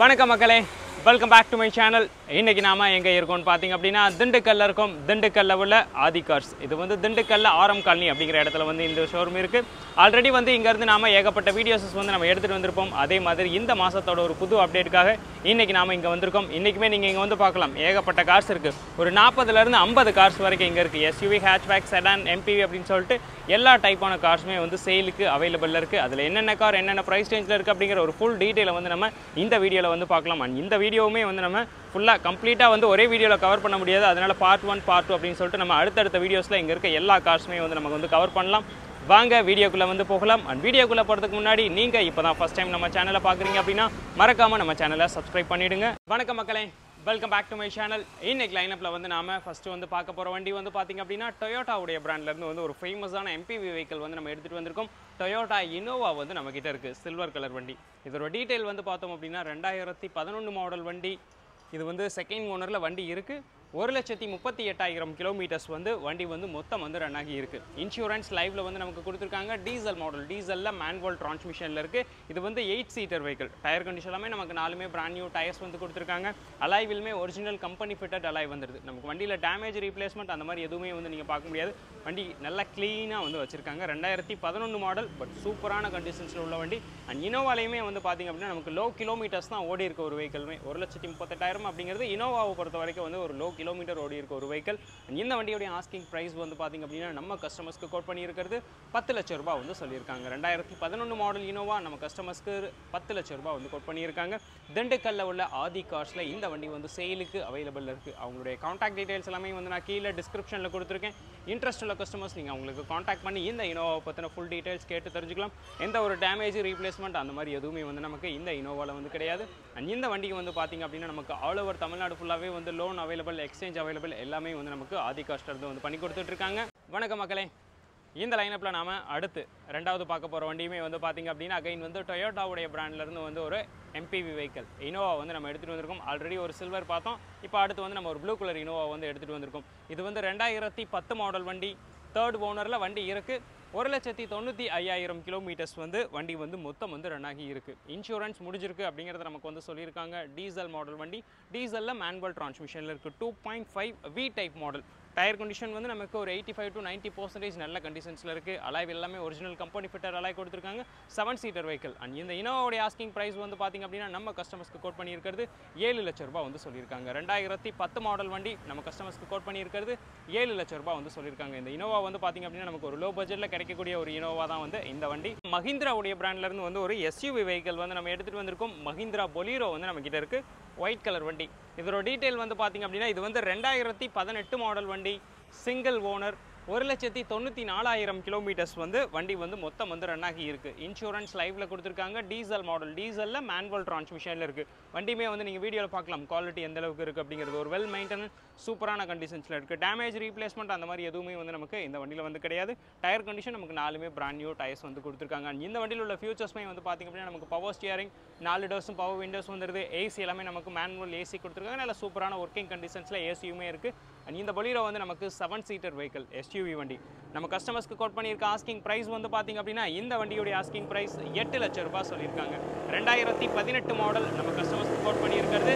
வணக்கம் மக்களே welcome back to my channel இன்னைக்கு நாம எங்க இருக்கோம்னு பார்த்தீங்க அப்படின்னா திண்டுக்கல்ல இருக்கோம் திண்டுக்கல்ல உள்ள ஆதி கார்ஸ் இது வந்து திண்டுக்கல்ல ஆரம் காலனி அப்படிங்கிற இடத்துல வந்து இந்த ஷோரூம் இருக்கு ஆல்ரெடி வந்து இங்க இருந்து நாம ஏகப்பட்ட வீடியோஸ் வந்து நம்ம எடுத்துட்டு வந்திருப்போம் அதே மாதிரி இந்த மாசத்தோட ஒரு புது அப்டேட்டுக்காக இன்னைக்கு நாம இங்க வந்திருக்கோம் இன்னைக்குமே நீங்க இங்க வந்து பார்க்கலாம் ஏகப்பட்ட கார்ஸ் இருக்கு ஒரு நாற்பதுல இருந்து ஐம்பது கார்ஸ் வரைக்கும் இங்க இருக்கு எஸ்யூவி ஹேட்ச்பேக் செடான் எம்பிவி அப்படின்னு சொல்லிட்டு எல்லா டைப்பான கார்ஸுமே வந்து சேலுக்கு அவைலபிள் இருக்கு அதுல என்னென்ன கார் என்னென்ன ப்ரைஸ் ரேஞ்சில் இருக்கு அப்படிங்கிற ஒரு ஃபுல் டீட்டெயிலை வந்து நம்ம இந்த வீடியோவில் வந்து பார்க்கலாம் And இந்த வீடியோவுமே வந்து நம்ம ஃபுல்லாக கம்ப்ளீட்டாக வந்து ஒரே வீடியோவில் கவர் பண்ண முடியாது அதனால பார்ட் ஒன் பார்ட் டூ அப்படின்னு சொல்லிட்டு நம்ம அடுத்தடுத்த வீடியோஸில் இங்கே இருக்க எல்லா கார்ஸுமே வந்து நமக்கு வந்து கவர் பண்ணலாம் வாங்க வீடியோக்குள்ளே வந்து போகலாம் அண்ட் வீடியோக்குள்ளே போகிறதுக்கு முன்னாடி நீங்கள் இப்போ தான் ஃபஸ்ட் டைம் நம்ம சேனலை பார்க்குறீங்க அப்படின்னா மறக்காமல் நம்ம சேனலை சப்ஸ்கிரைப் பண்ணிவிடுங்க வணக்கம் மக்களே welcome back to my channel இன்னைக்கு லைனப்பில் வந்து நாம ஃபஸ்ட்டு வந்து பார்க்க போகிற வண்டி வந்து பார்த்திங்க அப்படின்னா டொயோட்டாவுடைய பிராண்ட்லேருந்து வந்து ஒரு ஃபேமஸான எம்பிவி வெஹிக்கிள் வந்து நம்ம எடுத்துகிட்டு வந்திருக்கோம் டொயோட்டா இனோவா வந்து நம்ம கிட்ட இருக்குது சில்வர் கலர் வண்டி இதோட டீட்டெயில் வந்து பார்த்தோம் அப்படின்னா ரெண்டாயிரத்தி பதினொன்று மாடல் வண்டி இது வந்து செகண்ட் ஓனரில் வண்டி இருக்குது ஒரு லட்சத்தி முப்பத்தி எட்டாயிரம் கிலோமீட்டர்ஸ் வந்து வண்டி வந்து மொத்தம் வந்து ரன் ஆகி இருக்கு இன்சூரன்ஸ் லைவ்ல வந்து நமக்கு கொடுத்துருக்காங்க டீசல் மாடல் டீசலில் மேனுவல் டிரான்ஸ்மிஷனில் இருக்கு இது வந்து eight seater vehicle tyre condition எல்லாமே நமக்கு நாலுமே பிராண்ட் நியூ டயர்ஸ் வந்து கொடுத்துருக்காங்க அலைவிலுமே ஒரிஜினல் கம்பெனி ஃபிட்டட் அலாய் வந்துருது நமக்கு வண்டியில் டேமேஜ் ரீப்ளேஸ்மெண்ட் அந்த மாதிரி எதுவுமே வந்து நீங்கள் பார்க்க முடியாது வண்டி நல்லா க்ளீனாக வந்து வச்சிருக்காங்க ரெண்டாயிரத்தி பதினொன்று மாடல் பட் சூப்பரான கண்டிஷன்ஸில் உள்ள வண்டி அண்ட் இனோவாலையுமே வந்து பார்த்திங்க அப்படின்னா நமக்கு லோ கிலோமீட்டர்ஸ் தான் ஓடி இருக்க ஒரு வெஹிக்கிளுமே ஒரு லட்சத்தி முப்பத்தெட்டாயிரம் அப்படிங்கிறது இனோவாவை பொறுத்த வரைக்கும் வந்து ஒரு லோ கிலோமீட்டர் ஓடி இருக்க ஒரு வெஹிக்கிள் இந்த வண்டியோடைய ஆஸ்கிங் ப்ரைஸ் வந்து பார்த்திங்க அப்படின்னா நம்ம கஸ்டமர்ஸ்க்கு கோட் பண்ணியிருக்கிறது பத்து லட்ச ரூபாய் வந்து சொல்லியிருக்காங்க ரெண்டாயிரத்தி பதினொன்று மாடல் இனோவா நம்ம கஸ்டமர்ஸ்க்கு பத்து லட்ச ரூபாய் வந்து கோட் பண்ணியிருக்காங்க திண்டுக்கல்ல உள்ள ஆதி கார்ஸில் இந்த வண்டி வந்து சேலுக்கு அவைலபிள் இருக்குது அவங்களுடைய காண்டாக்ட் டீடைல்ஸ் எல்லாமே வந்து நான் கீழே டிஸ்கிரிப்ஷனில் கொடுத்துருக்கேன் இன்ட்ரெஸ்ட் உள்ள கஸ்டமர்ஸ் நீங்கள் அவங்களுக்கு காண்டாக்ட் பண்ணி இந்த இனோவாவை பற்றின ஃபுல் டீடைல்ஸ் கேட்டு தெரிஞ்சுக்கலாம் எந்த ஒரு டேமேஜ் ரீப்ளேஸ்மெண்ட் அந்த மாதிரி எதுவுமே வந்து நமக்கு இந்த இனோவாவில் வந்து கிடையாது அண்ட் இந்த வண்டிக்கு வந்து பார்த்திங்க அப்படின்னா நமக்கு ஆல் ஓவர் தமிழ்நாடு ஃபுல்லாகவே வந்து லோன் அவைலபிள் எக்ஸ்சேஞ்ச் அவைலபிள் எல்லாமே வந்து நமக்கு ஆதி காஸ்ட் இருந்து வந்து பண்ணி கொடுத்துட்டு இருக்காங்க வணக்கம் மக்களே இந்த லைனப்பில் நாம அடுத்து ரெண்டாவது பார்க்க போகிற வண்டியுமே வந்து பார்த்திங்க அப்படின்னா அகைன் வந்து டொயோட்டாவுடைய பிராண்ட்லேருந்து வந்து ஒரு எம்பிவி வெஹிக்கல் இனோவா வந்து நம்ம எடுத்துகிட்டு வந்திருக்கோம் ஆல்ரெடி ஒரு சில்வர் பார்த்தோம் இப்போ அடுத்து வந்து நம்ம ஒரு ப்ளூ கலர் இனோவா வந்து எடுத்துகிட்டு வந்திருக்கோம் இது வந்து ரெண்டாயிரத்தி பத்து மாடல் வண்டி தேர்ட் ஓனரில் வண்டி இருக்குது ஒரு லட்சத்தி தொண்ணூற்றி ஐயாயிரம் கிலோமீட்டர்ஸ் வந்து வண்டி வந்து மொத்தம் வந்து ரன் ஆகி இருக்குது இன்சூரன்ஸ் முடிஞ்சிருக்கு அப்படிங்கிறத நமக்கு வந்து சொல்லியிருக்காங்க டீசல் மாடல் வண்டி டீசலில் மேனுவல் டிரான்ஸ்மிஷனில் இருக்குது two point five V type model tyre condition வந்து நமக்கு ஒரு eighty five to ninety percentage நல்ல கண்டிஷன்ஸில் இருக்குது அலாய் எல்லாமே ஒரிஜினல் கம்பெனி ஃபிட்டர் அலாய் கொடுத்துருக்காங்க செவன் சீட்டர் வெஹிக்கிள் அண்ட் இந்த இனோவோடைய ஆஸ்கிங் ப்ரைஸ் வந்து பார்த்திங்க அப்படின்னா நம்ம கஸ்டமர்ஸ்க்கு கோட் பண்ணியிருக்கிறது ஏழு லட்ச ரூபாய் வந்து சொல்லியிருக்காங்க ரெண்டாயிரத்தி பத்து மாடல் வண்டி நம்ம கஸ்டமர்ஸ்க்கு கோட் பண்ணியிருக்கிறது ஏழு லட்ச ரூபாய் வந்து சொல்லியிருக்காங்க இந்த இனோவா வந்து பார்த்திங்க அப்படின்னா நமக்கு ஒரு லோ பட்ஜெட்டில் கிடைக்கக்கூடிய ஒரு இனோவா தான் வந்து இந்த வண்டி மஹிந்திராவுடைய பிராண்ட்லேருந்து வந்து ஒரு எஸ்யூவி வெஹிக்கிள் வந்து நம்ம எடுத்துகிட்டு வந்திருக்கோம் மஹிந்திரா பொலீரோ வந்து நம்ம கிட்ட இருக்குது ஒயிட் கலர் வண்டி இதோட டீட்டெயில் வந்து பார்த்திங்க அப்படின்னா இது வந்து ரெண்டாயிரத்தி பதினெட்டு மாடல் வண்டி சிங்கிள் ஓனர் ஒரு லட்சத்தி தொண்ணூற்றி நாலாயிரம் கிலோமீட்டர்ஸ் வந்து வண்டி வந்து மொத்தம் வந்து ரன் ஆகி இருக்குது இன்சூரன்ஸ் லைவில் கொடுத்துருக்காங்க டீசல் மாடல் டீசலில் மேனுவல் டிரான்ஸ்மிஷனில் இருக்குது வண்டியுமே வந்து நீங்கள் வீடியோவில் பார்க்கலாம் குவாலிட்டி எந்த அளவுக்கு இருக்குது அப்படிங்கிறது ஒரு வெல் மெயின்டெனன்ஸ் சூப்பரான கண்டிஷன்ஸில் இருக்குது டேமேஜ் ரீப்ளேஸ்மெண்ட் அந்த மாதிரி எதுவுமே வந்து நமக்கு இந்த வண்டியில் வந்து கிடையாது டயர் கண்டிஷன் நமக்கு நாலுமே பிராண்ட் நியூ டயர்ஸ் வந்து கொடுத்துருக்காங்க And இந்த வண்டியில் உள்ள ஃபியூச்சர்ஸ்மே வந்து பார்த்திங்க அப்படின்னா நமக்கு பவர் ஸ்டியரிங் நாலு டோர்ஸும் பவர் விண்டோஸ் வந்துருது ஏசி எல்லாமே நமக்கு மேனுவல் ஏசி கொடுத்துருக்காங்க நல்ல சூப்பரான ஒர்க்கிங் கண்டிஷன்ஸில் ஏசியுமே இருக்குது அண்ட் இந்த பொலிரோ வந்து நமக்கு செவன் சீட்டர் வெஹிக்கிள் எஸ்யூவி வண்டி நம்ம கஸ்டமர்ஸ்க்கு கோட் பண்ணியிருக்க ஆஸ்கிங் ப்ரைஸ் வந்து பார்த்திங்க அப்படின்னா இந்த வண்டியுடைய ஆஸ்கிங் ப்ரைஸ் எட்டு லட்ச ரூபாய் சொல்லியிருக்காங்க ரெண்டாயிரத்தி பதினெட்டு மாடல் நம்ம கஸ்டமர்ஸ்க்கு கோட் பண்ணியிருக்கிறது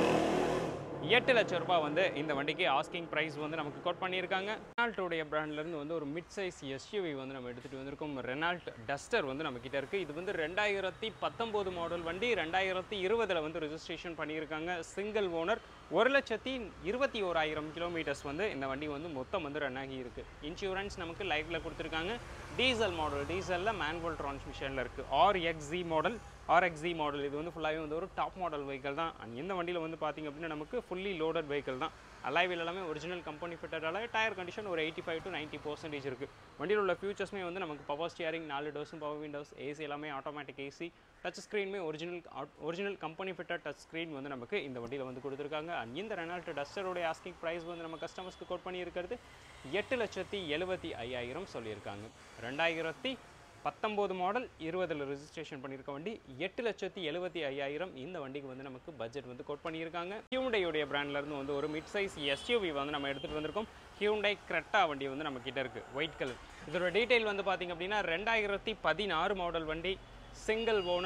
எட்டு லட்ச ரூபாய் வந்து இந்த வண்டிக்கு ஆஸ்கிங் ப்ரைஸ் வந்து நமக்கு கோட் பண்ணியிருக்காங்க ரெனால்ட்டோடைய பிராண்ட்லேருந்து வந்து ஒரு மிட் சைஸ் எஸ்யூவி வந்து நம்ம எடுத்துகிட்டு வந்திருக்கோம் ரெனால்ட் டஸ்டர் வந்து நம்ம கிட்ட இருக்குது இது வந்து ரெண்டாயிரத்தி பத்தொம்போது மாடல் வண்டி ரெண்டாயிரத்தி இருபதில் வந்து ரெஜிஸ்ட்ரேஷன் பண்ணியிருக்காங்க சிங்கிள் ஓனர் ஒரு லட்சத்தி இருபத்தி ஓராயிரம் கிலோமீட்டர்ஸ் வந்து இந்த வண்டி வந்து மொத்தம் வந்து ரன் ஆகி இருக்குது இன்சூரன்ஸ் நமக்கு லைஃப்பில் கொடுத்துருக்காங்க டீசல் மாடல் டீசலில் மேனுவல் டிரான்ஸ்மிஷனில் இருக்குது RXi model RXi model இது வந்து ஃபுல்லாகவே வந்து ஒரு டாப் மாடல் வெஹிக்கிள் தான் அண்ட் இந்த வண்டியில் வந்து பார்த்திங்க அப்படின்னா நமக்கு ஃபுல்லி லோடட் வெஹிக்கிள் தான் அலைவில் எல்லாமே original company fitted alloy tyre condition ஒரு eighty five to ninety percentage இருக்குது வண்டியில் உள்ள ஃபியூச்சர்ஸ்மே வந்து நமக்கு பவர் ஸ்டியரிங் நாலு டோர்ஸும் பவர் விண்டோஸ் ஏசி எல்லாமே ஆட்டோமேட்டிக் ஏசி டச் ஸ்க்ரீனுமே original original company fitted touch screen வந்து நமக்கு இந்த வண்டியில் வந்து கொடுத்துருக்காங்க அண்ட் இந்த ரெனால்ட் டஸ்டருடைய ஆஸ்கிங் ப்ரைஸ் வந்து நம்ம கஸ்டமர்ஸ்க்கு கோட் பண்ணியிருக்கிறது எட்டு லட்சத்தி எழுபத்தி ஐயாயிரம் சொல்லியிருக்காங்க ரெண்டாயிரத்தி பத்தொம்போது மாடல் இருபதில் ரெஜிஸ்ட்ரேஷன் பண்ணியிருக்க வண்டி எட்டு லட்சத்தி எழுபத்தி ஐயாயிரம் இந்த வண்டிக்கு வந்து நமக்கு பட்ஜெட் வந்து கோட் பண்ணியிருக்காங்க ஹியூண்டையுடைய பிராண்ட்லேருந்து வந்து ஒரு மிட் சைஸ் எஸ்யூவி வந்து நம்ம எடுத்துகிட்டு வந்திருக்கோம் ஹியூண்டை கிரெட்டா வண்டி வந்து நம்ம கிட்ட இருக்குது ஒயிட் கலர் இதோட டீட்டெயில் வந்து பார்த்திங்க அப்படின்னா ரெண்டாயிரத்தி பதினாறு மாடல் வண்டி சிங்கிள் ஓனர்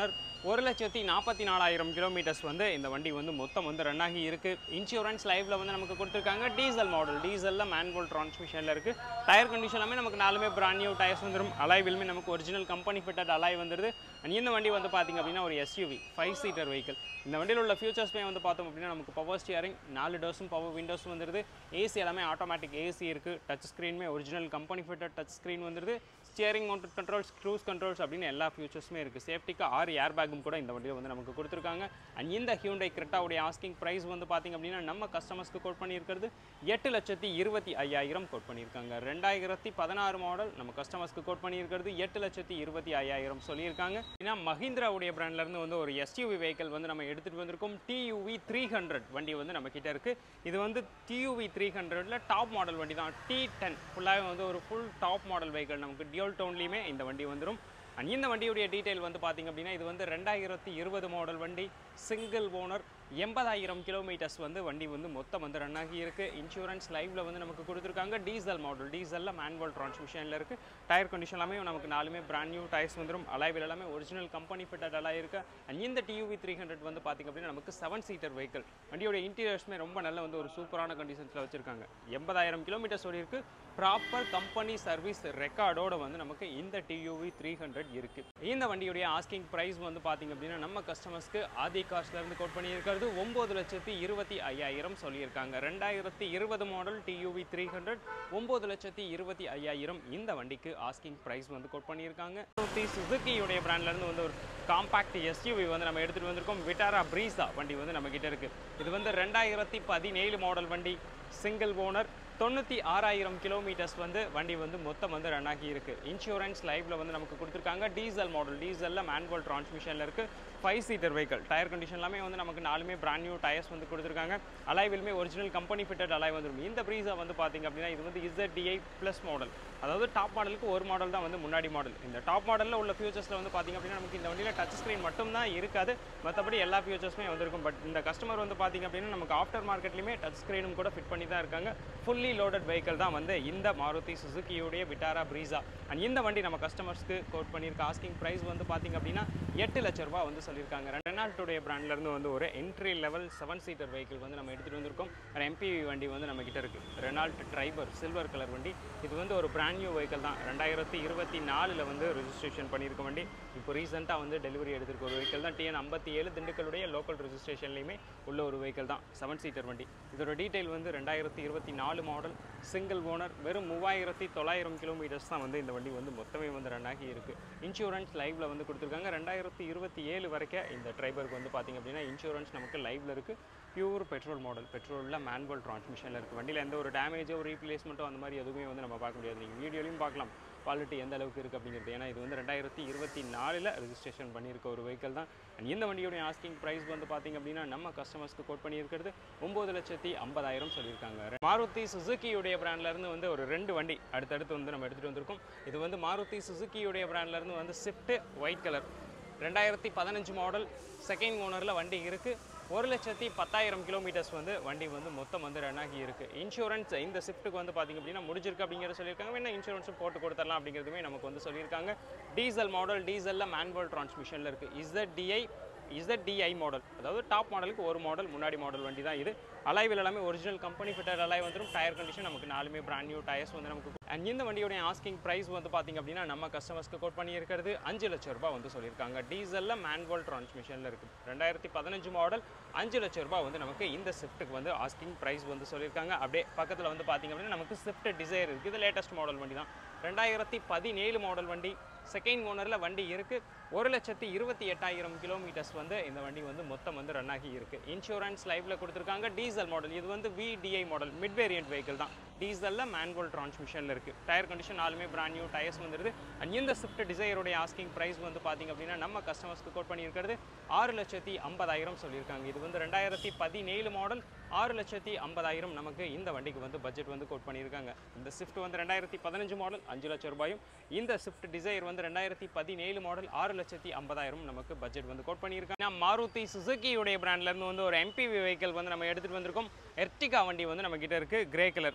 ஒரு லட்சத்தி நாற்பத்தி நாலாயிரம் கிலோமீட்டர்ஸ் வந்து இந்த வண்டி வந்து மொத்தம் வந்து ரன் ஆகி இருக்கு இன்சூரன்ஸ் லைவ்ல வந்து நமக்கு கொடுத்துருக்காங்க டீசல் மாடல் டீசலில் மேனுவல் டிரான்ஸ்மிஷனில் இருக்கு டயர் கண்டிஷன் எல்லாமே நமக்கு நாலுமே பிராண்ட் நியூ டயர்ஸ் வந்துடும் அலாய் வில்மே நமக்கு ஒரிஜினல் கம்பெனி ஃபிட்டட் அலாய் வந்துருது And இந்த வண்டி வந்து பார்த்தீங்க அப்படின்னா ஒரு எஸ்யூவி ஃபைவ் சீட்டர் வெஹிக்கிள் இந்த வண்டியில் உள்ள ஃபியூச்சர்ஸ்மே வந்து பார்த்தோம் அப்படின்னா நமக்கு பவர் ஸ்டியரிங் நாலு டோர்ஸும் பவர் விண்டோஸும் வந்துருது ஏசி எல்லாமே ஆட்டோமேட்டிக் ஏசி இருக்குது டச் ஸ்க்ரீனுமே original company fitted touch screen வந்துருது steering mounted controls cruise controls அப்படின்னு எல்லா ஃபியூச்சர்ஸுமே இருக்குது சேஃப்டிக்கு ஆறு ஏர் பேக்கும் கூட இந்த வண்டியில் வந்து நமக்கு கொடுத்துருக்காங்க அண்ட் இந்த ஹியூண்டை கிரெட்டாவுடைய ஆஸ்கிங் ப்ரைஸ் வந்து பார்த்திங்க அப்படின்னா நம்ம கஸ்டமர்ஸ்க்கு கோட் பண்ணியிருக்கிறது எட்டு லட்சத்தி இருபத்தி ஐயாயிரம் கோட் பண்ணியிருக்காங்க ரெண்டாயிரத்தி பதினாறு மாடல் நம்ம கஸ்டமர்ஸ்க்கு கோட் பண்ணியிருக்கிறது எட்டு லட்சத்தி இருபத்தி ஐயாயிரம் சொல்லியிருக்காங்க ஏன்னா மஹிந்திராவுடைய பிராண்ட்லேருந்து வந்து ஒரு எஸ்யூவி வெஹிக்கிள் வந்து நம்ம எடுத்துகிட்டு வந்திருக்கோம் டியூவி த்ரீ ஹண்ட்ரட் வண்டி வந்து நம்ம கிட்ட இருக்குது இது வந்து டியூவி த்ரீ ஹண்ட்ரட்ல டாப் மாடல் வண்டி தான் டி டென் ஃபுல்லாகவே வந்து ஒரு ஃபுல் டாப் மாடல் வெஹிக்கிள் நமக்கு டியூல் டோன்லேயுமே இந்த வண்டி வந்துடும் அண்ட் இந்த வண்டியுடைய டீட்டெயில் வந்து பார்த்திங்க அப்படின்னா இது வந்து ரெண்டாயிரத்தி இருபது மாடல் வண்டி சிங்கிள் ஓனர் எண்பதாயிரம் கிலோமீட்டர்ஸ் வந்து வண்டி வந்து மொத்தம் வந்து ரன் ஆகி இருக்கு இன்சூரன்ஸ் லைவ்ல வந்து நமக்கு கொடுத்துருக்காங்க டீசல் மாடல் டீசலில் மேனுவல் டிரான்ஸ்மிஷனில் இருக்கு டயர் கண்டிஷன் எல்லாமே நமக்கு நாலுமே பிராண்ட் நியூ டயர்ஸ் வந்துடும் அலைவில் எல்லாமே ஒரிஜினல் கம்பெனி ஃபிட்டட் அலாய் இருக்கு அண்ட் இந்த டியூவி த்ரீ ஹண்ட்ரட் வந்து பார்த்திங்க அப்படின்னா நமக்கு செவன் சீட்டர் வெஹிக்கிள் வண்டியோட இன்டீரியர்ஸ்மே ரொம்ப நல்ல வந்து ஒரு சூப்பரான கண்டிஷன்ஸில் வச்சிருக்காங்க எண்பதாயிரம் கிலோமீட்டர்ஸ் ஓடி இருக்கு ப்ராப்பர் கம்பெனி சர்வீஸ் ரெக்கார்டோட வந்து நமக்கு இந்த டியூவி த்ரீ ஹண்ட்ரட் இருக்கு இந்த வண்டியுடைய ஆஸ்கிங் ப்ரைஸ் வந்து பார்த்திங்க அப்படின்னா நம்ம கஸ்டமர்ஸ்க்கு ஆதி காஸ்ட்ல இருந்து கோட் பண்ணியிருக்கிறது ஒம்பது லட்சத்தி இருபத்தி ஐயாயிரம் சொல்லியிருக்காங்க ரெண்டாயிரத்தி இருபது மாடல் டியூவி த்ரீ ஹண்ட்ரட் ஒம்பது லட்சத்தி இருபத்தி ஐயாயிரம் இந்த வண்டிக்கு ஆஸ்கிங் ப்ரைஸ் வந்து கோட் பண்ணியிருக்காங்க சுத்தி சுசுக்கியுடைய பிராண்ட்ல இருந்து வந்து ஒரு காம்பாக்ட் எஸ்யூவி வந்து நம்ம எடுத்துகிட்டு வந்திருக்கோம் விட்டாரா ப்ரீஸா வண்டி வந்து நம்ம கிட்ட இருக்கு இது வந்து ரெண்டாயிரத்தி பதினேழு மாடல் வண்டி சிங்கிள் ஓனர் தொண்ணூற்றி ஆறாயிரம் கிலோமீட்டர்ஸ் வந்து வண்டி வந்து மொத்தம் வந்து ரன் ஆகி இருக்கு இன்சூரன்ஸ் லைவ்ல வந்து நமக்கு கொடுத்துருக்காங்க டீசல் மாடல் டீசலில் மேனுவல் டிரான்ஸ்மிஷனில் இருக்கு five seater vehicle tyre condition எல்லாமே வந்து நமக்கு நாலுமே பிராண்ட் நியூ டயர்ஸ் வந்து கொடுத்துருக்காங்க அலைவிலுமே ஒரிஜினல் கம்பெனி ஃபிட்டட் அலாய் வந்துடும் இந்த ப்ரீஸா வந்து பார்த்தீங்க அப்படின்னா இது வந்து இசட்டிஐ ப்ளஸ் மாடல் அதாவது டாப் மாடலுக்கு ஒரு மாடல் தான் வந்து முன்னாடி மாடல் இந்த டாப் மாடலில் உள்ள ஃபியூச்சர்ஸில் வந்து பார்த்தீங்க அப்படின்னா நமக்கு இந்த வண்டியில் டச் ஸ்க்ரீன் மட்டும் தான் இருக்காது மற்றபடி எல்லா ஃபியூச்சர்ஸுமே வந்திருக்கும் பட் இந்த கஸ்டமர் வந்து பார்த்தீங்க அப்படின்னா நமக்கு ஆஃப்டர் மார்க்கெட்லையுமே டச் ஸ்க்ரீனும் கூட ஃபிட் பண்ணி தான் இருக்காங்க ஃபுல்லி லோடட் வெஹிக்கிள் தான் வந்து இந்த மாருதி சுசுக்கியுடைய விட்டாரா ப்ரீஸா அண்ட் இந்த வண்டி நம்ம கஸ்டமர்ஸ்க்கு கோட் பண்ணியிருக்க ஆஸ்கிங் ப்ரைஸ் வந்து பார்த்தீங்க அப்படின்னா எட்டு லட்ச ரூபா வந்து சொல்லியிருக்காங்க ரெனால்ட்டுடைய பிராண்ட்லேருந்து வந்து ஒரு entry level seven seater vehicle வந்து நம்ம எடுத்துகிட்டு வந்திருக்கோம் ஒரு எம்பிவி வண்டி வந்து நம்ம கிட்ட இருக்குது ரெனால்ட் ட்ரைபர் சில்வர் கலர் வண்டி இது வந்து ஒரு பிராண்ட் நியூ வெஹிக்கிள் தான் ரெண்டாயிரத்தி இருபத்தி நாலில் வந்து ரெஜிஸ்ட்ரேஷன் பண்ணியிருக்க வண்டி இப்போ ரீசெண்டாக வந்து டெலிவரி எடுத்திருக்க ஒரு வெஹிக்கிள் தான் டிஎன் ஐம்பத்தி ஏழு திண்டுக்கலுடைய லோக்கல் ரெஜிஸ்ட்ரேஷன்லையுமே உள்ள ஒரு வெஹிக்கிள் தான் செவன் சீட்டர் வண்டி இதோட டீட்டெயில் வந்து ரெண்டாயிரத்தி இருபத்தி நாலு மாடல் சிங்கிள் ஓனர் வெறும் மூவாயிரத்தி தொள்ளாயிரம் கிலோமீட்டர்ஸ் தான் வந்து இந்த வண்டி வந்து மொத்தமே வந்து ரன் ஆகி இருக்குது இன்சூரன்ஸ் லைவ்ல வந்து கொடுத்துருக்காங்க ரெண்டாயிரத்தி இருபத்தி ஏழு வரைக்கும் இந்த ட்ரைபருக்கு வந்து பார்த்திங்க அப்படின்னா இன்சூரன்ஸ் நமக்கு லைவ்ல இருக்குது பியூர் பெட்ரோல் மாடல் பெட்ரோலில் மேனுவல் டிரான்ஸ்மிஷனில் இருக்குது வண்டியில் எந்த ஒரு டேமேஜோ ரீப்ளேஸ்மெண்ட்டோ அந்த மாதிரி எதுவுமே வந்து நம்ம பார்க்க முடியாது நீங்கள் வீடியோலையும் பார்க்கலாம் குவாலிட்டி எந்த அளவுக்கு இருக்குது அப்படிங்கிறது ஏன்னா இது வந்து ரெண்டாயிரத்தி இருபத்தி நாலில் ரெஜிஸ்ட்ரேஷன் பண்ணியிருக்க ஒரு வெஹிக்கிள் தான் அண்ட் இந்த வண்டியோடைய ஆஸ்கிங் ப்ரைஸ் வந்து பார்த்திங்க அப்படின்னா நம்ம கஸ்டமர்ஸ்க்கு கோட் பண்ணியிருக்கிறது ஒம்பது லட்சத்தி ஐம்பதாயிரம் சொல்லியிருக்காங்க மாருதி சுசுக்கியுடைய பிராண்ட்லேருந்து வந்து ஒரு ரெண்டு வண்டி அடுத்தடுத்து வந்து நம்ம எடுத்துகிட்டு வந்திருக்கோம் இது வந்து மாருதி சுசுக்கியுடைய பிராண்ட்லேருந்து வந்து ஸ்விஃப்ட் ஒயிட் கலர் ரெண்டாயிரத்தி பதினஞ்சு மாடல் செகண்ட் ஓனரில் வண்டி இருக்குது ஒரு லட்சத்தி பத்தாயிரம் கிலோமீட்டர்ஸ் வந்து வண்டி வந்து மொத்தம் வந்து ரன் ஆகி இருக்குது இன்சூரன்ஸ் இந்த ஷிஃப்ட்டுக்கு வந்து பார்த்திங்க அப்படின்னா முடிஞ்சிருக்கு அப்படிங்கிறத சொல்லியிருக்காங்க வேணா இன்சூரன்ஸும் போட்டு கொடுத்துடலாம் அப்படிங்கிறதுமே நமக்கு வந்து சொல்லியிருக்காங்க டீசல் மாடல் டீசலில் மேனுவல் டிரான்ஸ்மிஷனில் இருக்குது இசட்டிஐ இசட்டிஐ மாடல் அதாவது டாப் மாடலுக்கு ஒரு மாடல் முன்னாடி மாடல் வண்டி தான் இது அலைவில் எல்லாமே ஒரிஜினல் கம்பெனி ஃபிட்டர் அலாய் வந்துடும் டயர் கண்டிஷன் நமக்கு நாலுமே பிராண்ட் நியூ டயர்ஸ் வந்து நமக்கு அண்ட் இந்த வண்டியோடைய ஆஸ்கிங் ப்ரைஸ் வந்து பார்த்திங்க அப்படின்னா நம்ம கஸ்டமர்ஸ்க்கு கோட் பண்ணியிருக்கிறது அஞ்சு லட்ச ரூபாய் வந்து சொல்லியிருக்காங்க டீசலில் மேனுவல் டிரான்ஸ்மிஷனில் இருக்குது ரெண்டாயிரத்தி பதினஞ்சு மாடல் அஞ்சு லட்ச ரூபாய் வந்து நமக்கு இந்த ஸ்விஃப்ட்டுக்கு வந்து ஆஸ்கிங் ப்ரைஸ் வந்து சொல்லியிருக்காங்க அப்படியே பக்கத்தில் வந்து பார்த்திங்க அப்படின்னா நமக்கு ஸ்விஃப்ட் டிசைர் இருக்குது இது லேட்டஸ்ட் மாடல் வண்டி தான் ரெண்டாயிரத்தி பதினேழு மாடல் வண்டி செகண்ட் ஓனரில் வண்டி இருக்குது ஒரு லட்சத்தி இருபத்தி எட்டாயிரம் கிலோமீட்டர்ஸ் வந்து இந்த வண்டி வந்து மொத்தம் வந்து ரன் ஆகி இருக்குது இன்சூரன்ஸ் லைவ்ல கொடுத்துருக்காங்க டீசல் மாடல் இது வந்து VDI model mid variant vehicle தான் டீசலில் மேனுவல் டிரான்ஸ்மிஷனில் இருக்குது டயர் கண்டிஷன் நாலுமே பிராண்ட் நியூ டயர்ஸ் வந்துருது அண்ட் இந்த ஸ்விஃப்ட் டிசைரோடைய ஆஸ்கிங் ப்ரைஸ் வந்து பார்த்திங்க அப்படின்னா நம்ம கஸ்டமர்ஸ்க்கு கோட் பண்ணியிருக்கிறது ஆறு லட்சத்தி ஐம்பதாயிரம் சொல்லியிருக்காங்க இது வந்து ரெண்டாயிரத்தி பதினேழு மாடல் ஆறு லட்சத்தி ஐம்பதாயிரம் நமக்கு இந்த வண்டிக்கு வந்து பட்ஜெட் வந்து கோட் பண்ணியிருக்காங்க இந்த ஸ்விஃப்ட் வந்து ரெண்டாயிரத்தி பதினஞ்சு மாடல் அஞ்சு லட்சம் ரூபாயும் இந்த ஸ்விஃப்ட் டிசைர் வந்து ரெண்டாயிரத்தி பதினேழு மாடல் ஆறு லட்சத்தி ஐம்பதாயிரம் நமக்கு பட்ஜெட் வந்து கோட் பண்ணியிருக்காங்க மாருதி சுசுக்கியுடைய பிராண்ட்லேருந்து வந்து ஒரு எம்பிவி வெஹிக்கிள் வந்து நம்ம எடுத்துகிட்டு வந்திருக்கோம் எர்டிகா வண்டி வந்து நம்ம கிட்ட இருக்குது கிரே கலர்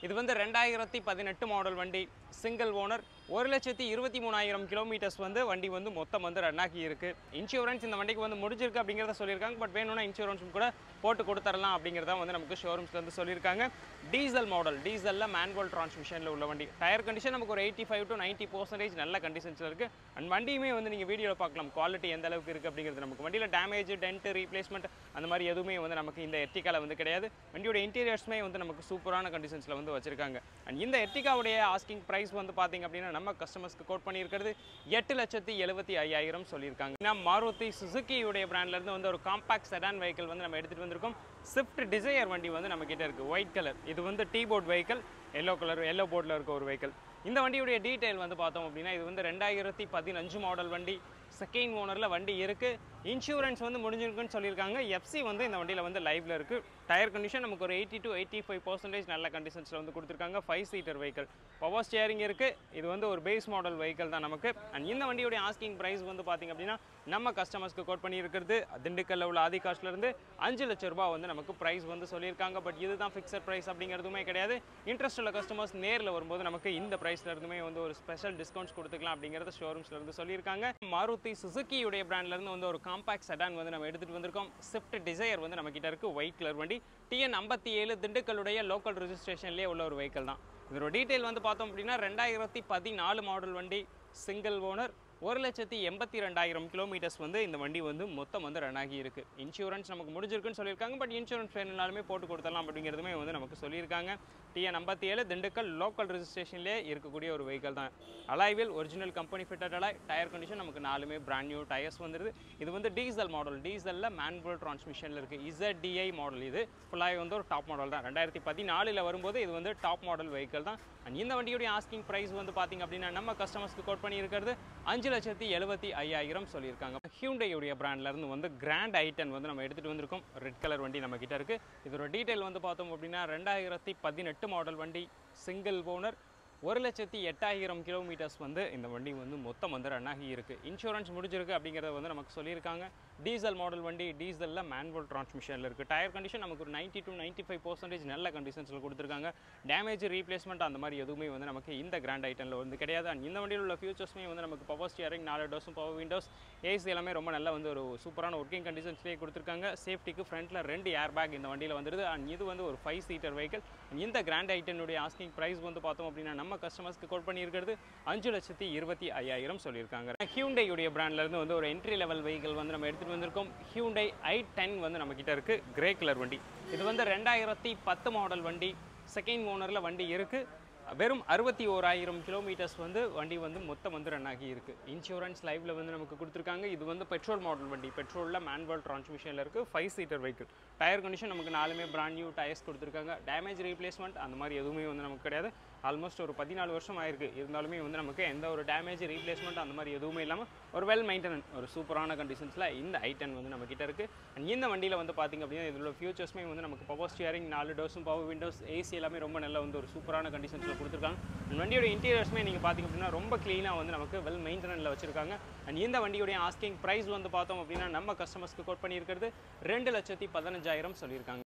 இது வந்து ரெண்டாயிரத்தி பதினெட்டு மாடல் வண்டி சிங்கிள் ஓனர் ஒரு லட்சத்தி இருபத்தி மூணாயிரம் கிலோமீட்டர்ஸ் வந்து வண்டி வந்து மொத்தம் வந்து ரன் ஆகி இருக்கு இன்சூரன்ஸ் இந்த வண்டிக்கு வந்து முடிஞ்சிருக்கு அப்படிங்கிறத சொல்லியிருக்காங்க பட் வேணும்னா இன்சூரன்ஸும் கூட போட்டு கொடுத்துடலாம் அப்படிங்கிறத வந்து நமக்கு ஷோரூம்ஸ்ல இருந்து சொல்லியிருக்காங்க டீசல் மாடல் டீசலில் மேனுவல் டிரான்ஸ்மிஷனில் உள்ள வண்டி டயர் கண்டிஷன் நமக்கு ஒரு eighty five to ninety percentage நல்ல கண்டிஷன்ஸில் இருக்குது அண்ட் வண்டியுமே வந்து நீங்கள் வீடியோவில் பார்க்கலாம் குவாலிட்டி எந்த அளவுக்கு இருக்குது அப்படிங்கிறது நமக்கு வண்டியில் டேமேஜ் டென்ட் ரீப்ளேஸ்மெண்ட் அந்த மாதிரி எதுவுமே வந்து நமக்கு இந்த எர்டிகாவில் வந்து கிடையாது வண்டியோட இன்டீரியர்ஸுமே வந்து நமக்கு சூப்பரான கண்டிஷன்ஸில் வந்து வச்சிருக்காங்க அண்ட் இந்த எர்டிகாவுடைய ஆஸ்கிங் ப்ரைஸ் வந்து பார்த்தீங்க அப்படின்னா நம்ம கஸ்டமர்ஸ்க்கு கோட் பண்ணியிருக்கிறது எட்டு லட்சத்தி எழுபத்தி ஐயாயிரம் சொல்லியிருக்காங்க ஏன்னா மாருதி சுசுக்கியுடைய பிராண்ட்லேருந்து வந்து ஒரு காம்பாக்ட் செடான் வெஹிக்கிள் வந்து நம்ம எடுத்துகிட்டு வந்திருக்கோம் ஸ்விஃப்ட் டிசையர் வண்டி வந்து நம்ம கிட்ட இருக்குது ஒயிட் கலர் இது வந்து T board vehicle yellow colour yellow போர்டில் இருக்க ஒரு வெஹிக்கிள் இந்த வண்டியுடைய டீட்டெயில் வந்து பார்த்தோம் அப்படின்னா இது வந்து ரெண்டாயிரத்தி பதினஞ்சு மாடல் வண்டி செகண்ட் ஓனரில் வண்டி இருக்குது இன்சூரன்ஸ் வந்து முடிஞ்சிருக்குன்னு சொல்லியிருக்காங்க எஃப்சி வந்து இந்த வண்டியில் வந்து லைவ்ல இருக்குது டயர் கண்டிஷன் நமக்கு ஒரு eighty to eighty five percentage நல்ல கண்டிஷன்ஸில் வந்து கொடுத்துருக்காங்க five seater vehicle power steering இருக்குது இது வந்து ஒரு பேஸ் மாடல் வெஹிக்கிள் தான் நமக்கு அண்ட் இந்த வண்டியுடைய ஆஸ்கிங் ப்ரைஸ் வந்து பார்த்திங்க அப்படின்னா நம்ம கஸ்டமர்ஸ்க்கு கோட் பண்ணியிருக்கிறது திண்டுக்கல்ல உள்ள ஆதி காஸ்ட்லேருந்து அஞ்சு லட்ச ரூபாய் வந்து நமக்கு ப்ரைஸ் வந்து சொல்லியிருக்காங்க பட் இதுதான் ஃபிக்ஸட் ப்ரைஸ் அப்படிங்கிறதுமே கிடையாது இன்ட்ரெஸ்ட் உள்ள கஸ்டமர்ஸ் நேரில் வரும்போது நமக்கு இந்த ப்ரைஸ்ல இருந்துமே வந்து ஒரு ஸ்பெஷல் டிஸ்கவுண்ட்ஸ் கொடுத்துக்கலாம் அப்படிங்கிறத ஷோரூம்ஸ்ல இருந்து சொல்லியிருக்காங்க மாருதி சுசுக்கியுடைய பிராண்ட்ல இருந்து வந்து ஒரு காம்பாக்ட் செடான் வந்து நம்ம எடுத்துட்டு வந்திருக்கோம் ஸ்விஃப்ட் டிசையர் வந்து நம்ம கிட்ட இருக்கு ஒயிட் கலர் வண்டி டிஎன் ஐம்பத்தி ஏழு திண்டுக்கல்லுடைய லோக்கல் ரெஜிஸ்ட்ரேஷன்லேயே உள்ள ஒரு வெஹிக்கிள் தான் இதோட டீட்டெயில் வந்து பார்த்தோம் அப்படின்னா ரெண்டாயிரத்தி பதினாலு மாடல் வண்டி சிங்கிள் ஓனர் ஒரு லட்சத்தி எண்பத்தி ரெண்டாயிரம் கிலோமீட்டர்ஸ் வந்து இந்த வண்டி வந்து மொத்தம் வந்து ரன் ஆகி இருக்கு இன்சூரன்ஸ் நமக்கு முடிஞ்சிருக்குன்னு சொல்லியிருக்காங்க பட் இன்சூரன்ஸ் வேணும்னாலுமே போட்டு கொடுத்துடலாம் அப்படிங்கிறதுமே வந்து நமக்கு சொல்லியிருக்காங்க டிஎன் ஐம்பத்தி ஏழு திண்டுக்கல் லோக்கல் ரெஜிஸ்ட்ரேஷன்லேயே இருக்கக்கூடிய ஒரு வெஹிக்கிள் தான் அலாய்வில் original company fitted alloy tyre condition நமக்கு நாலுமே பிராண்ட் நியூ டயர்ஸ் வந்துருது இது வந்து டீசல் மாடல் டீசலில் மேனுவல் டிரான்ஸ்மிஷனில் இருக்குது இசட்டிஐ மாடல் இது ஃபுல்லாக வந்து ஒரு டாப் மாடல் தான் ரெண்டாயிரத்தி பதினாலில் வரும்போது இது வந்து டாப் மாடல் வெஹிக்கிள் தான் அண்ட் இந்த வண்டியுடைய ஆஸ்கிங் ப்ரைஸ் வந்து பார்த்திங்க அப்படின்னா நம்ம கஸ்டமர்ஸ்க்கு கோட் பண்ணியிருக்கிறது அஞ்சு லட்சத்தி எழுபத்தி ஐயாயிரம் சொல்லியிருக்காங்க ஹியூண்டையுடைய பிராண்ட்லேருந்து வந்து கிராண்ட் ஐட்டன் வந்து நம்ம எடுத்துகிட்டு வந்திருக்கோம் ரெட் கலர் வண்டி நம்ம கிட்ட இருக்குது இதோட டீட்டெயில் வந்து பார்த்தோம் அப்படின்னா ரெண்டாயிரத்தி பதினெட்டு மாடல் வண்டி சிங்கிள் ஓனர் ஒரு லட்சத்தி எட்டாயிரம் கிலோமீட்டர்ஸ் வந்து இந்த வண்டி வந்து மொத்தம் வந்து ரன் ஆகி இருக்குது இன்சூரன்ஸ் முடிஞ்சிருக்கு அப்படிங்கிறத வந்து நமக்கு சொல்லியிருக்காங்க டீசல் மாடல் வண்டி டீசலில் மேனுவல் டிரான்ஸ்மிஷனில் இருக்குது டயர் கண்டிஷன் நமக்கு ஒரு ninety to ninety five percentage நல்ல கண்டிஷன்ஸில் கொடுத்துருக்காங்க டேமேஜ் ரீப்ளேஸ்மெண்ட் அந்த மாதிரி எதுவுமே வந்து நமக்கு இந்த கிராண்ட் ஐட்டனில் வந்து கிடையாது அண்ட் இந்த வண்டியில் உள்ள ஃபியூச்சர்ஸுமே வந்து நமக்கு பவர் ஸ்டியரிங் நாலு டோஸும் பவர் விண்டோஸ் ஏசி எல்லாமே ரொம்ப நல்ல வந்து ஒரு சூப்பரான ஒர்க்கிங் கண்டிஷன்ஸ்லேயே கொடுத்துருக்காங்க சேஃப்டிக்கு ஃப்ரண்ட்டில் ரெண்டு ஏர் பேக் இந்த வண்டியில் வந்துருது அண்ட் இது வந்து ஒரு ஃபைவ் சீட்டர் வெஹிக்கிள் இந்த கிராண்ட் ஐட்டனுடைய ஆஸ்கிங் ப்ரைஸ் வந்து பார்த்தோம் அப்படின்னா நம்ம கஸ்டமர்ஸ்க்கு கோட் பண்ணியிருக்கிறது அஞ்சு லட்சத்தி இருபத்தி ஐயாயிரம் சொல்லியிருக்காங்க ஹியூண்டையுடைய பிராண்ட்லேருந்து வந்து ஒரு என்ட்ரி லெவல் வெஹிக்கிள் வந்து நம்ம எடுத்துகிட்டு வந்திருக்கோம் ஹியூண்டை ஐ டென் வந்து நம்ம கிட்ட இருக்கு கிரே கலர் வண்டி இது வந்து ரெண்டாயிரத்தி பத்து மாடல் வண்டி செகண்ட் ஓனரில் வண்டி இருக்குது வெறும் அறுபத்தி ஓராயிரம் கிலோமீட்டர்ஸ் வந்து வண்டி வந்து மொத்தம் வந்து ரன் ஆகி இருக்குது இன்சூரன்ஸ் லைவில் வந்து நமக்கு கொடுத்துருக்காங்க இது வந்து பெட்ரோல் மாடல் வண்டி பெட்ரோலில் மேனுவல் டிரான்ஸ்மிஷனில் இருக்குது five seater vehicle tyre condition நமக்கு நாலுமே பிராண்ட் நியூ டயர்ஸ் கொடுத்துருக்காங்க டேமேஜ் ரீப்ளேஸ்மெண்ட் அந்த மாதிரி எதுவுமே வந்து நமக்கு கிடையாது ஆல்மோஸ்ட் ஒரு பதினாலு வருஷம் ஆயிருக்கு இருந்தாலுமே வந்து நமக்கு எந்த ஒரு டேமேஜ் ரீப்ளேஸ்மெண்ட் அந்த மாதிரி எதுவுமே இல்லாமல் ஒரு வெல் மெயின்டெனன் ஒரு சூப்பரான கண்டிஷன்ஸில் இந்த ஐட்டன் வந்து நம்ம கிட்ட இருக்குது அண்ட் இந்த வண்டியில் வந்து பார்த்திங்க அப்படின்னா இதில் ஃபியூச்சர்ஸ்மே வந்து நமக்கு பவர் ஸ்டியரிங் நாலு டோர்ஸும் பவர் விண்டோஸ் ஏசி எல்லாமே ரொம்ப நல்ல வந்து ஒரு சூப்பரான கண்டிஷன்ஸில் கொடுத்துருக்காங்க அண்ட் வண்டியோட இன்டீரியர்ஸ்மே நீங்கள் பார்த்திங்க அப்படின்னா ரொம்ப க்ளீனாக வந்து நமக்கு வெல் மெயின்டெனனில் வச்சிருக்காங்க அண்ட் இந்த வண்டியோடைய ஆஸ்கிங் ப்ரைஸ் வந்து பார்த்தோம் அப்படின்னா நம்ம கஸ்டமர்ஸ்க்கு கோட் பண்ணியிருக்கிறது ரெண்டு லட்சத்தி பதினஞ்சாயிரம் சொல்லியிருக்காங்க